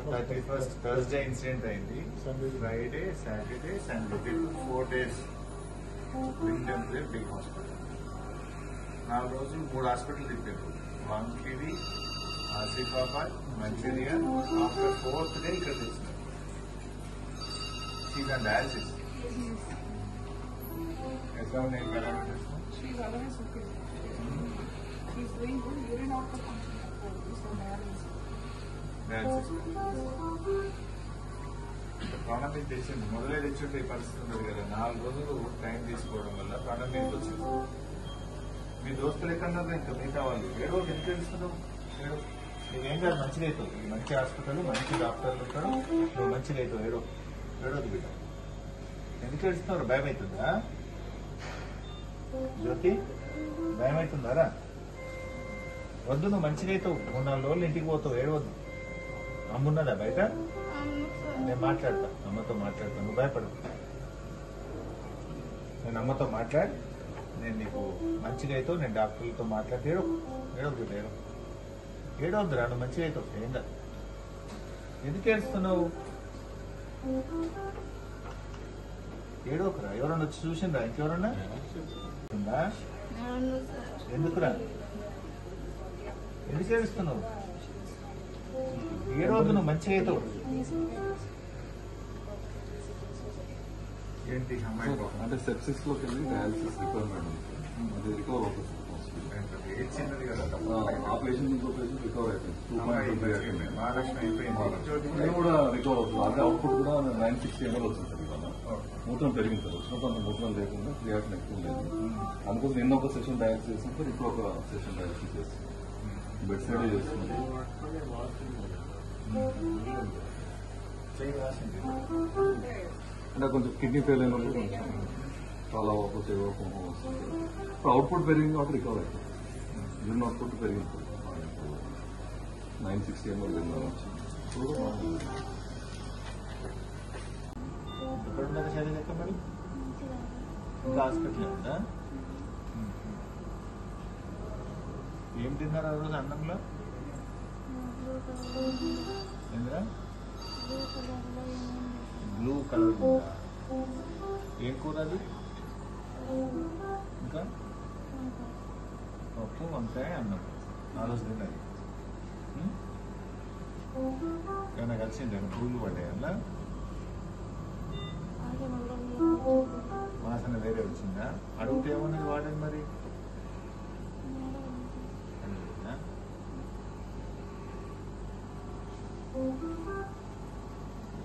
Thirty first Thursday incident అయింది Sunday. Friday Saturday Sunday four days విండెంప్లే big hospital నాలుగు రోజులు మూడు హాస్పిటల్ తిప్పారు Wankidi Asifabad Mancherial after fourth day ఇక్కడ తెచ్చినారు షీజ్ అండ్ డయాలసిస్ ఎట్లా ఉన్నాయి parameters She's otherwise okay. She's doing good. Urine output function control. So dialysis. Dialysis ప్రాణం మీద తెచ్చింది మొదలే తెచ్చుంటే ఈ పరిస్థితి ఉండదు కదా నాలుగు రోజులు టైం తీసుకోవడం వల్ల ప్రాణం మీదకి వచ్చింది మీ దోస్తులు ఎక్కడున్నారు ఇంకా మిగతా వాళ్ళు ఏడో ఎందుకు తెలుస్తున్నావు ఏడో నీకేం కాదు మంచిగా అవుతావు ఇది మంచి హాస్పిటల్ మంచి డాక్టర్లు ఉంటారు నువ్వు మంచిగా అవుతావు ఏడో ఏడోది బిడ్డ ఎందుకు ఏడుస్తున్నారు భయం అవుతుందా జ్యోతి భయం అవుతుందారా వద్దు నువ్వు మంచిగా అవుతావు మూడు నాలుగు రోజులు ఇంటికి పోతావు ఏడవద్దు అమ్మున్నదా బయట నేను మాట్లాడతా అమ్మతో మాట్లాడతా నువ్వు భయపడు నేను అమ్మతో మాట్లాడి నేను నీకు మంచిగా అవుతావు నేను డాక్టర్లతో మాట్లాడితే ఏడో ఏడవద్దు ఏడో ఏడవద్దురా నువ్వు మంచిగా అవుతావు ఏం కాదు ఎందుకు ఏడుస్తున్నావు ఏడోకరా ఎవరన్నా వచ్చి చూసిండ్రా ఇంకెవరన్నా ఉందా ఎందుకురా ఎందుకు ఏడుస్తున్నావు ఏడవద్దు నువ్వు మంచిగా అవుతావు ఏంటి అమ్మాయి పాపం? అంటే సెప్సిస్ లోకి వెళ్ళి డయాలసిస్ రిక్వైర్మెంట్ ఉంది అది రికవర్ అవుతుంది ఏజ్ చిన్నది కదా ఆ పేషెంట్ ఇంకో పేషెంట్ రికవర్ అయిపోయింది టూ అమ్మాయి పాయింట్ అయిపోయింది. మహాలక్ష్మి అయిపోయింది ఇది కూడా రికవర్ అవుతుంది అంటే అవుట్పుట్ కూడా నైన్ సిక్స్టీ ఎంఎల్ వచ్చింది సార్ ఇవాళ మూత్రం పెరిగింది సార్ వచ్చినప్పుడు అంత మూత్రం లేకుండా క్రియాటిన్ ఎక్కువ లేదు అందుకోసం నిన్న ఒక సెషన్ డయాలసిస్ చేసాం సార్ ఇప్పుడు ఒక సెషన్ డయాలసిస్ చేస్తాం బెడ్ సైడ్ చేస్తుంది చేయి రాసింది అంటే కొంచెం కిడ్నీ ఫెయిల్ అయిన వాళ్ళు కొంచెం చాలా వరకు చేయకపోవడం వస్తుంది ఇప్పుడు అవుట్పుట్ పెరిగింది కాబట్టి రికవర్ అవుతుంది యూరిన్ అవుట్పుట్ పెరిగింది నైన్ సిక్స్టీ ఎంఎల్ విన్నాం వచ్చింది ఇప్పుడు కూడా బాగుంది. ఎక్కడున్నారు శైలజ అక్క మరి ఇంకా హాస్పిటల్ ఉందా ఏం తిన్నారు ఆ రోజు అన్నంలో ఏంద్రా బ్లూ కలర్ ఉందా? ఏం కూర అది ఇంకా పప్పు వంకాయ అన్నం ఆ రోజు తిన్నది ఉం? ఏమైనా కలిసిందే పూలు పడ్డాయి అలా వాసన వేరే వచ్చిందా అడిగితే ఏమన్నది వాడండి మరి అడిగిందా?